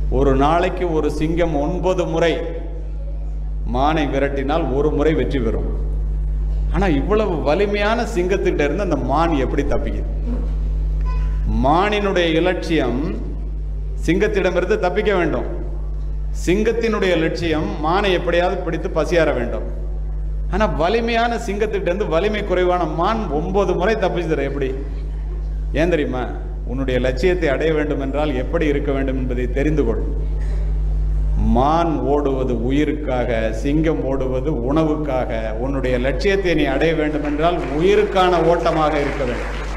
ஒரு நாளைக்கு ஒரு சிங்கம் ஒன்பது முறை மானை விரட்டினால் ஒரு முறை வெற்றி பெறும் ஆனா இவ்வளவு வலிமையான சிங்கத்திட்ட இருந்து அந்த மான் எப்படி தப்பிக்குது மானினுடைய இலட்சியம் சிங்கத்திடமிருந்து தப்பிக்க வேண்டும் சிங்கத்தினுடைய லட்சியம் மானை எப்படியாவது பிடித்து பசியாற வேண்டும் ஆனா வலிமையான சிங்கத்திட்ட இருந்து வலிமை குறைவான மான் ஒன்பது முறை தப்பிச்சுதுற எப்படி ஏன் தெரியுமா உன்னுடைய லட்சியத்தை அடைய வேண்டும் என்றால் எப்படி இருக்க வேண்டும் என்பதை தெரிந்து கொள் மான் ஓடுவது உயிருக்காக சிங்கம் ஓடுவது உணவுக்காக உன்னுடைய லட்சியத்தை நீ அடைய வேண்டும் என்றால் உயிருக்கான ஓட்டமாக இருக்க வேண்டும்